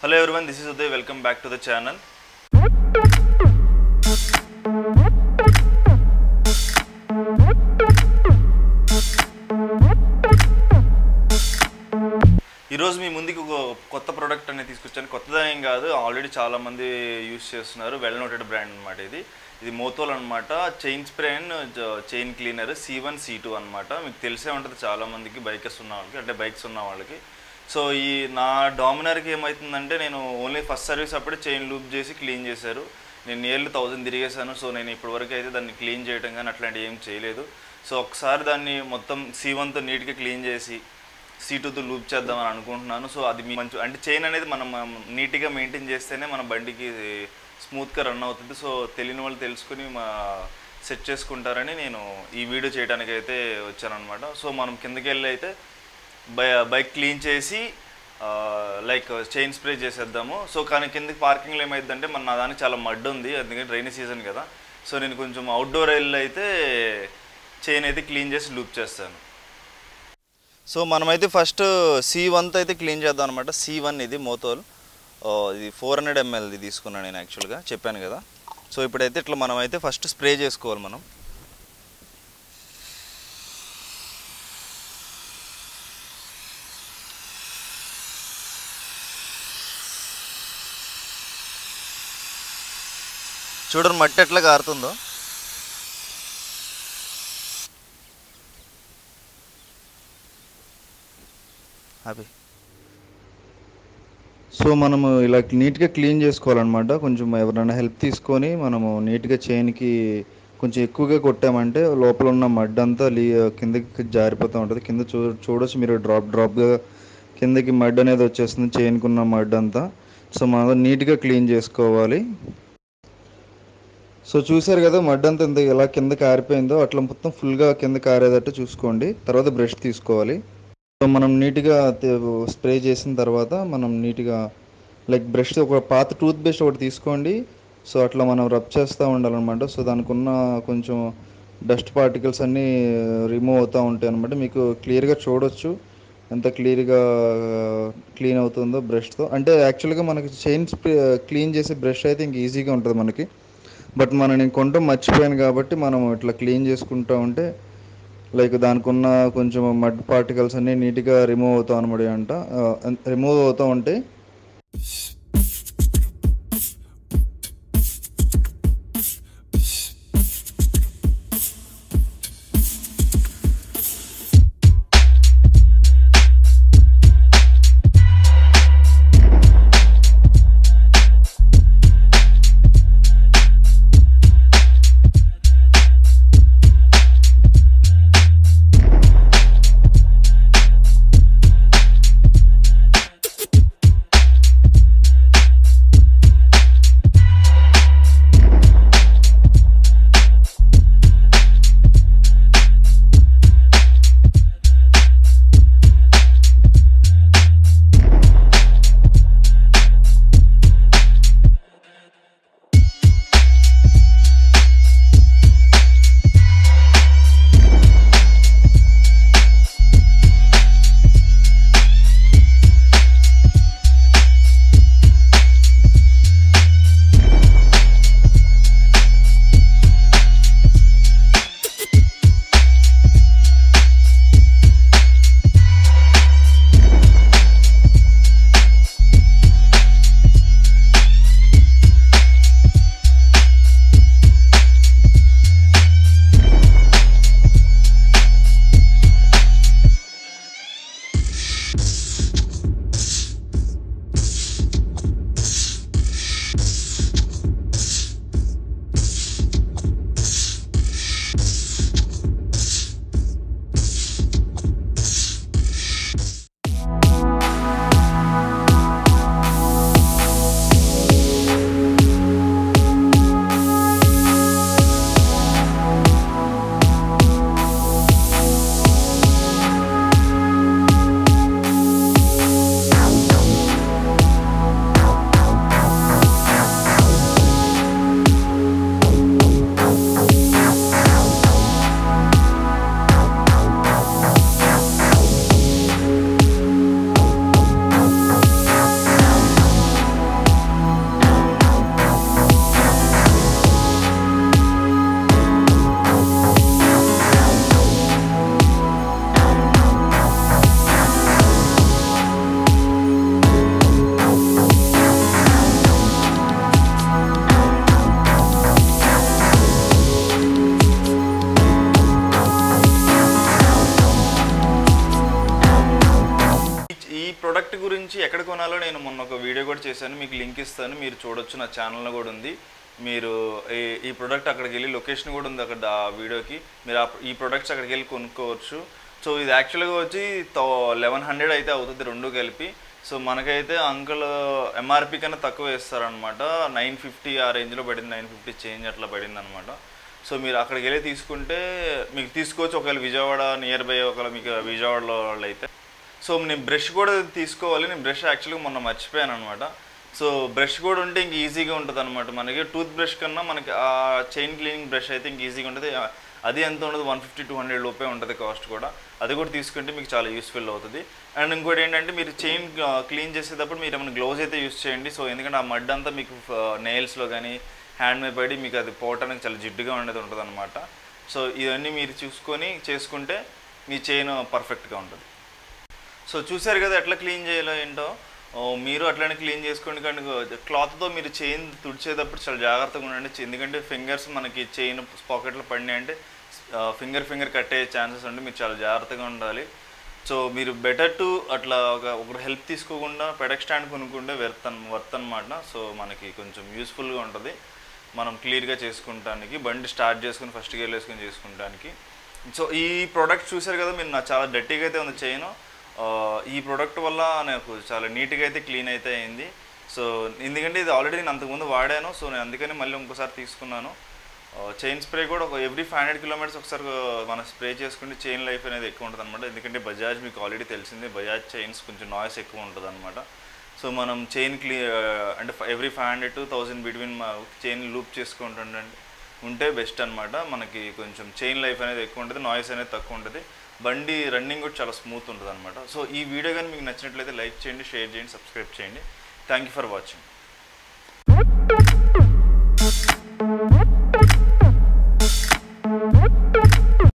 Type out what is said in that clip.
Hello everyone, this is Uday. Welcome back to the channel. ఈరోజు మీ ముందుకు ఒక కొత్త ప్రోడక్ట్ అనేది తీసుకొచ్చాను కొత్తదా ఏం కాదు ఆల్రెడీ చాలా మంది యూస్ చేస్తున్నారు వెల్ నోటెడ్ బ్రాండ్ అనమాట ఇది ఇది మోతోల్ అనమాట chain spray and chain cleaner C one C two అనమాట మీకు తెలిసే ఉంటుంది చాలా మందికి బైకర్స్ ఉన్న వాళ్ళకి అంటే బైక్స్ ఉన్న వాళ్ళకి సో ఈ నా డామినర్కి ఏమవుతుందంటే నేను ఓన్లీ ఫస్ట్ సర్వీస్ అప్పుడే చైన్ లూప్ చేసి క్లీన్ చేశారు నేను నియర్లీ థౌజండ్ తిరిగేశాను సో నేను ఇప్పటివరకు అయితే దాన్ని క్లీన్ చేయడం కానీ అట్లాంటివి ఏం చేయలేదు సో ఒకసారి దాన్ని మొత్తం సి వన్తో నీట్గా క్లీన్ చేసి సీటుతో లూప్ చేద్దామని అనుకుంటున్నాను సో అది మీ- మంచి అంటే చైన్ అనేది మనం మనం నీట్గా మెయింటైన్ చేస్తేనే మన బండికి స్మూత్గా రన్ అవుతుంది సో తెలియని వాళ్ళు తెలుసుకుని మా సెట్ చేసుకుంటారని నేను ఈ వీడియో చేయడానికి అయితే వచ్చానమాట సో మనం కిందకి వెళ్ళి అయితే బై బైక్ క్లీన్ చేసి లైక్ చైన్ స్ప్రే చేసేద్దాము సో కానీ కిందకి పార్కింగ్లో ఏమైందంటే మన నా దానికి చాలా మడ్ ఉంది అందుకని రైనీ సీజన్ కదా సో నేను కొంచెం అవుట్డోర్ వెళ్ళి అయితే చైన్ అయితే క్లీన్ చేసి లూప్ చేస్తాను సో మనమైతే ఫస్ట్ సి వన్తో అయితే క్లీన్ చేద్దాం అనమాట సి వన్ ఇది మోతోల్ ఓ, ఇది ఫోర్ హండ్రెడ్ ఎంఎల్ది తీసుకున్నాను నేను యాక్చువల్గా చెప్పాను కదా సో ఇప్పుడైతే ఇట్లా మనం అయితే ఫస్ట్ స్ప్రే చేసుకోవాలి మనం చూడండి మట్టి ఎట్లా కారుతుందో హ్యాపీ సో మనము ఇలా నీట్గా క్లీన్ చేసుకోవాలన్నమాట కొంచెం ఎవరైనా హెల్ప్ తీసుకొని మనము నీట్గా చైన్కి కొంచెం ఎక్కువగా కొట్టామంటే లోపల ఉన్న మడ్ అంతా లీ కిందకి జారిపోతూ ఉంటుంది కింద చూ చూడొచ్చు మీరు డ్రాప్ డ్రాప్గా కిందకి మడ్ అనేది వచ్చేస్తుంది చైన్కి ఉన్న మడ్ అంతా సో మనం నీట్గా క్లీన్ చేసుకోవాలి సో చూసారు కదా మడ్ అంతా ఎంత ఎలా కింద కారిపోయిందో అట్లా మొత్తం ఫుల్గా కింద కారేటట్టు చూసుకోండి తర్వాత బ్రష్ తీసుకోవాలి సో మనం నీట్గా స్ప్రే చేసిన తర్వాత మనం నీట్గా లైక్ బ్రష్ ఒక పాత టూత్ బ్రష్ ఒకటి తీసుకోండి సో అట్లా మనం రబ్ చేస్తూ ఉండాలన్నమాట సో దానికి ఉన్న కొంచెం డస్ట్ పార్టికల్స్ అన్నీ రిమూవ్ అవుతూ ఉంటాయి అనమాట మీకు క్లియర్గా చూడొచ్చు ఎంత క్లియర్గా క్లీన్ అవుతుందో బ్రష్తో అంటే యాక్చువల్గా మనకి చైన్ స్ప్రే క్లీన్ చేసే బ్రష్ అయితే ఇంక ఈజీగా ఉంటుంది మనకి బట్ మనం నేను కొంటాం మర్చిపోయాను కాబట్టి మనం ఇట్లా క్లీన్ చేసుకుంటూ ఉంటే లైక్ దానికి ఉన్న కొంచెం మడ్ పార్టికల్స్ అన్నీ నీట్గా రిమూవ్ అవుతా అనమాట అంట రిమూవ్ అవుతూ ఉంటాయి ప్రోడక్ట్ గురించి ఎక్కడ కొనాలో నేను మొన్న ఒక వీడియో కూడా చేశాను మీకు లింక్ ఇస్తాను మీరు చూడొచ్చు నా ఛానల్లో కూడా ఉంది మీరు ఈ ఈ ప్రోడక్ట్ అక్కడికి వెళ్ళి లొకేషన్ కూడా ఉంది అక్కడ ఆ వీడియోకి మీరు ఆ ఈ ప్రొడక్ట్స్ అక్కడికి వెళ్ళి కొనుక్కోవచ్చు సో ఇది యాక్చువల్గా వచ్చి లెవెన్ హండ్రెడ్ అయితే అవుతుంది రెండు కలిపి సో మనకైతే అంకుల్ ఎంఆర్పి కన్నా తక్కువ వేస్తారనమాట నైన్ ఫిఫ్టీ ఆ రేంజ్లో పడింది నైన్ ఫిఫ్టీ చేంజ్ అట్లా పడింది అనమాట సో మీరు అక్కడికి వెళ్ళి తీసుకుంటే మీకు తీసుకోవచ్చు ఒకవేళ విజయవాడ నియర్ బై ఒకవేళ మీకు విజయవాడలో వాళ్ళు అయితే సో నేను బ్రష్ కూడా తీసుకోవాలి నేను బ్రష్ యాక్చువల్గా మొన్న మర్చిపోయాను అనమాట సో బ్రష్ కూడా ఉంటే ఇంక ఈజీగా ఉంటుంది అనమాట మనకి టూత్ బ్రష్ కన్నా మనకి ఆ చైన్ క్లీనింగ్ బ్రష్ అయితే ఇంక ఈజీగా ఉంటుంది ఆ, అది ఎంత ఉండదు వన్ ఫిఫ్టీ టూ హండ్రెడ్ లోపే ఉంటుంది కాస్ట్ కూడా అది కూడా తీసుకుంటే మీకు చాలా యూస్ఫుల్ అవుతుంది అండ్ ఇంకోటి ఏంటంటే మీరు చైన్ క్లీన్ చేసేటప్పుడు మీరు ఏమైనా గ్లోవ్స్ అయితే యూస్ చేయండి సో ఎందుకంటే ఆ మడ్ అంతా మీకు నెయిల్స్లో కానీ హ్యాండ్ మీద పడి మీకు అది పోవటానికి చాలా జిడ్డుగా ఉండేది ఉంటుంది అనమాట సో ఇవన్నీ మీరు చూసుకొని చేసుకుంటే మీ చైన్ పర్ఫెక్ట్గా ఉంటుంది సో చూసారు కదా ఎట్లా క్లీన్ చేయాలో ఏంటో ఓ, మీరు అట్లనే క్లీన్ చేసుకోండి కానీ క్లాత్తో మీరు చైన్ తుడిచేటప్పుడు చాలా జాగ్రత్తగా ఉండండి ఎందుకంటే ఫింగర్స్ మనకి చైన్ పాకెట్లో పడినాయి అంటే ఫింగర్ ఫింగర్ కట్ అయ్యే ఛాన్సెస్ ఉంటే మీరు చాలా జాగ్రత్తగా ఉండాలి సో మీరు బెటర్ టు అట్లా ఒక ఒకరు హెల్ప్ తీసుకోకుండా పెడక్ స్టాండ్ కొనుక్కుంటే వర్త్ అన్ వర్త్ అనమాట సో మనకి కొంచెం యూస్ఫుల్గా ఉంటుంది మనం క్లియర్గా చేసుకుంటానికి బండి స్టార్ట్ చేసుకుని ఫస్ట్ గేర్ వేసుకొని చేసుకుంటానికి సో ఈ ప్రోడక్ట్ చూసారు కదా మీరు నాకు చాలా డర్టీగా అయితే ఉంది చైన్ ఈ ప్రోడక్ట్ వల్ల నాకు చాలా నీట్గా అయితే క్లీన్ అయితే అయింది సో ఎందుకంటే ఇది ఆల్రెడీ నేను అంతకుముందు వాడాను సో నేను అందుకని మళ్ళీ ఇంకోసారి తీసుకున్నాను చైన్ స్ప్రే కూడా ఒక ఎవ్రీ ఫైవ్ హండ్రెడ్ కిలోమీటర్స్ ఒకసారి మనం స్ప్రే చేసుకుంటే చైన్ లైఫ్ అనేది ఎక్కువ ఉంటుంది అనమాట ఎందుకంటే బజాజ్ మీకు ఆల్రెడీ తెలిసిందే బజాజ్ చైన్స్ కొంచెం నాయిస్ ఎక్కువ ఉంటుంది అనమాట సో మనం చైన్ క్లీ అంటే every five hundred to thousand between chain lube చేసుకుంటుండండి ఉంటే బెస్ట్ అనమాట మనకి కొంచెం చైన్ లైఫ్ అనేది ఎక్కువ ఉంటుంది నాయిస్ అనేది తక్కువ ఉంటుంది బండి రన్నింగ్ కూడా చాలా స్మూత్ ఉంటుంది అనమాట సో ఈ వీడియో కానీ మీకు నచ్చినట్లయితే లైక్ చేయండి షేర్ చేయండి సబ్స్క్రైబ్ చేయండి థ్యాంక్ యూ ఫర్ వాచింగ్